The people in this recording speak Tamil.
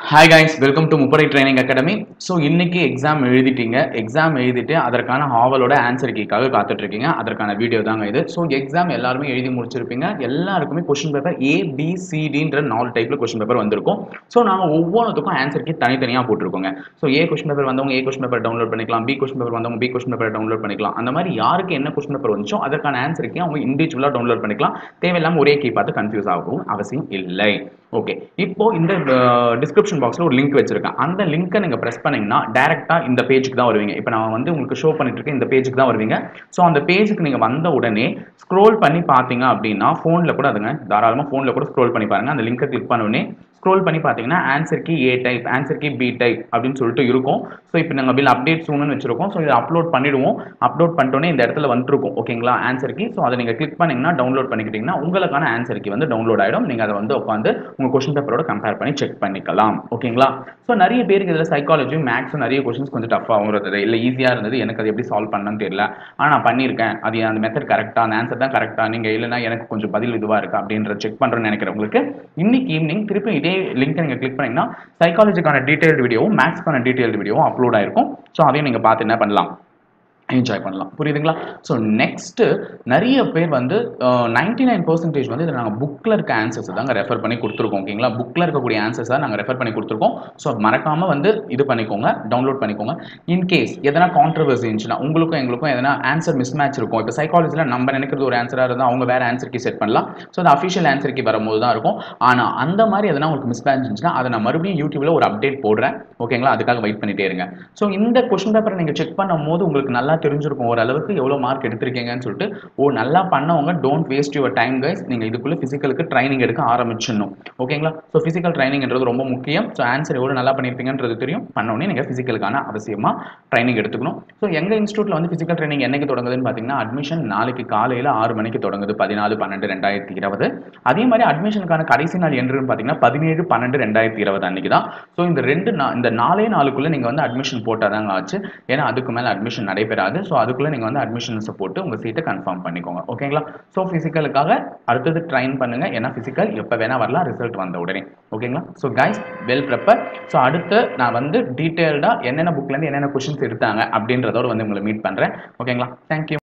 hi guys welcome to Muppadai training academy so இன்னைக்கு எக்ஸாம் எழுதிட்டீங்க எக்ஸாம் எழுதிட்டு அதற்கான ஹாவலோட ஆன்சர் கீக்காக காத்துட்டு இருக்கீங்க அதற்கான வீடியோ தாங்க இது ஸோ எக்ஸாம் எல்லாருமே எழுதி முடிச்சிருப்பீங்க எல்லாருக்குமே கொஸ்டின் பேப்பர் ஏ பி சிடின்ற நாலு டைப்ல கொஸ்டின் பேப்பர் வந்திருக்கும் ஸோ நாங்கள் ஒவ்வொன்றுத்துக்கும் ஆன்சர் கீ தனித்தனியாக போட்டிருக்கோங்க ஸோ ஏ கொஸ்டின் பேப்பர் வந்தவங்க ஏ கொஸ்டின் பேப்பர் டவுன்லோட் பண்ணிக்கலாம் பி கொஸ்டின் பேப்பர் வந்தவங்க பி கொஸ்டின் பேப்பர் டவுன்லோட் பண்ணிக்கலாம் அந்த மாதிரி யாருக்கு என்ன கொஸ்டின் பேப்பர் வந்துச்சோ அதற்கான ஆன்சர் கீ அவங்க இண்டிவிஜுவலாக டவுன்லோட் பண்ணிக்கலாம் தேவையில்லாமல் ஒரே கீ பார்த்து கன்ஃபியூஸ் ஆகவும் அவசியம் இல்லை ஓகே இப்போ இந்த டிஸ்கிரிப்ஷன் பாக்ஸ்ல ஒரு லிங்க் வச்சிருக்கேன் அந்த லிங்கை நீங்க பிரஸ் பண்ணீங்கன்னா டைரக்டா இந்த பேஜுக்கு தான் வருவீங்க இப்போ நான் வந்து உங்களுக்கு ஷோ பண்ணிட்டு இருக்கேன் இந்த பேஜுக்கு தான் வருவீங்க ஸோ அந்த பேஜுக்கு நீங்க வந்த உடனே ஸ்க்ரோல் பண்ணி பார்த்தீங்க அப்படின்னா ஃபோன்ல கூட அதுங்க தாராளமாக ஃபோன்ல கூட ஸ்க்ரோல் பண்ணி பாருங்க அந்த லிங்கை கிளிக் பண்ண உடனே ஸ்க்ரோல் பண்ணி பார்த்தீங்கன்னா answer key A type answer key B type அப்படின்னு சொல்லிட்டு இருக்கும் ஸோ இப்போ நாங்கள் பில் அப்டேட் சூன்னு வச்சிருக்கோம் ஸோ இதை அப்லோட் பண்ணிடுவோம் அப்லோட் பண்ணிட்டோன்னே இந்த இடத்துல வந்துருக்கும் ஓகேங்களா ஆன்சர் கி ஸோ அதை நீங்கள் கிளிக் பண்ணீங்கன்னா டவுன்லோட் பண்ணிக்கிட்டீங்கன்னா உங்களுக்கான ஆன்சர் கி வந்து டவுன்லோட் ஆகிடும் நீங்கள் அதை வந்து உட்காந்து உங்கள் கொஸ்டின் பேப்பரோட கம்பேர் பண்ணி செக் பண்ணிக்கலாம் ஓகேங்களா ஸோ நிறைய பேருக்கு இதில் சைக்காலஜி மேக்ஸும் நிறைய கொஸ்டின்ஸ் கொஞ்சம் டஃபாகவும் இருந்தது இல்லை ஈஸியாக இருந்தது எனக்கு அது எப்படி சால்வ் பண்ணணும்னு தெரியல ஆனால் நான் பண்ணியிருக்கேன் அது அந்த மெத்தட் கரெக்டாக அந்த ஆன்சர் தான் கரெக்டாக நீங்கள் இல்லைன்னா எனக்கு கொஞ்சம் பதில் இதுவாக இருக்கா அப்படின்ற செக் பண்ணுறேன்னு நினைக்கிறவங்களுக்கு இன்னைக்கு ஈவினிங் திருப்பி இதே லிங்க்கை நீங்கள் கிளிக் பண்ணீங்கன்னா சைக்காலஜிக்கான டீடைல்டு வீடியோவும் மேக்ஸ்க்கான டீடைல்டு வீடியோவும் அப்லோட் ஆயிருக்கும் ஸோ அதையும் நீங்கள் பார்த்து என்ன பண்ணலாம் என்ஜாய் பண்ணலாம் புரியுதுங்களா ஸோ நெக்ஸ்ட்டு நிறைய பேர் வந்து நைன்டி நைன் பர்சன்டேஜ் வந்து இதில் நாங்கள் புக்கில் இருக்க ஆன்சர்ஸ் தாங்க ரெஃபர் பண்ணி கொடுத்துருக்கோம் ஓகேங்களா புக்கில் இருக்கக்கூடிய ஆன்சர்ஸ் தான் நாங்கள் ரெஃபர் பண்ணி கொடுத்துருக்கோம் ஸோ மறக்காமல் வந்து இது பண்ணிக்கோங்க டவுன்லோட் பண்ணிக்கோங்க இன்கேஸ் எதனா கான்ட்ரவர்சி இருந்துச்சுன்னா உங்களுக்கும் எங்களுக்கும் எதனா ஆன்சர் மிஸ் மேட்ச் இருக்கும் இப்போ சைக்காலஜியில் நம்ம நினைக்கிறது ஒரு ஆன்சராக இருந்தால் அவங்க வேறு ஆன்சருக்கு செட் பண்ணலாம் ஸோ அது அஃபிஷியல் ஆன்சருக்கு வரும்போது தான் இருக்கும் ஆனால் அந்த மாதிரி எதனா உங்களுக்கு மிஸ் மேட்ச் இருந்துச்சுன்னா அதை நான் மறுபடியும் யூடியூப்ல ஒரு அப்டேட் போடுறேன் ஓகேங்களா அதுக்காக வெயிட் பண்ணிட்டே இருங்க ஸோ இந்த கொஸ்டின் பேப்பரை நீங்கள் செக் பண்ணும் போது உங்களுக்கு நல்லா தெரிஞ்சிருக்கும் ஓரளவுக்கு எவ்வளோ மார்க் எடுத்திருக்கீங்கன்னு சொல்லிட்டு ஓ நல்லா பண்ணவங்க don't waste your time guys நீங்கள் இதுக்குள்ளே ஃபிசிக்கலுக்கு ட்ரைனிங் எடுக்க ஆரம்பிச்சிடணும் ஓகேங்களா ஸோ ஃபிசிக்கல் ட்ரைனிங்ன்றது ரொம்ப முக்கியம் ஸோ ஆன்சர் எவ்வளோ நல்லா பண்ணியிருப்பீங்கன்றது தெரியும் பண்ணோடனே நீங்கள் ஃபிசிக்கலுக்கான அவசியமாக ட்ரைனிங் எடுத்துக்கணும் ஸோ எங்கள் இன்ஸ்டியூட்டில் வந்து ஃபிசிக்கல் ட்ரைனிங் என்னைக்கு தொடங்குதுன்னு பார்த்தீங்கன்னா அட்மிஷன் நாளைக்கு காலையில் ஆறு மணிக்கு தொடங்குது பதினாலு பன்னெண்டு ரெண்டாயிரத்தி இருபது அதே மாதிரி அட்மிஷனுக்கான கடைசி நாள் என்றுன்னு பார்த்தீங்கன்னா பதினேழு பன்னெண்டு ரெண்டாயிரத்தி இருபது அன்னைக்கு தான் ஸோ இந்த ரெண்டு நா இந்த நாலே நாளுக்குள்ளே நீங்கள் வந்து அட்மிஷன் போட்டால் தாங்க ஆச்சு ஏன்னா அதுக்கு மேலே அட்மிஷன் நடைபெறாது ஸோ அதுக்குள்ளே நீங்கள் வந்து அட்மிஷன்ஸை போட்டு உங்கள் சீட்டை கன்ஃபார்ம் பண்ணிக்கோங்க ஓகேங்களா ஸோ ஃபிசிக்கலுக்காக அடுத்தது ட்ரைன் பண்ணுங்கள் ஏன்னா ஃபிசிக்கல் எப்போ வேணால் வரலாம் ரிசல்ட் வந்த உடனே ஓகேங்களா so guys well prepare so அடுத்து நான் வந்து டீட்டெயில்டாக என்னென்ன புக்லேருந்து என்னென்ன கொஷின்ஸ் எடுத்தாங்க அப்படின்றதோட வந்து உங்களை மீட் பண்ணுறேன் ஓகேங்களா தேங்க்யூ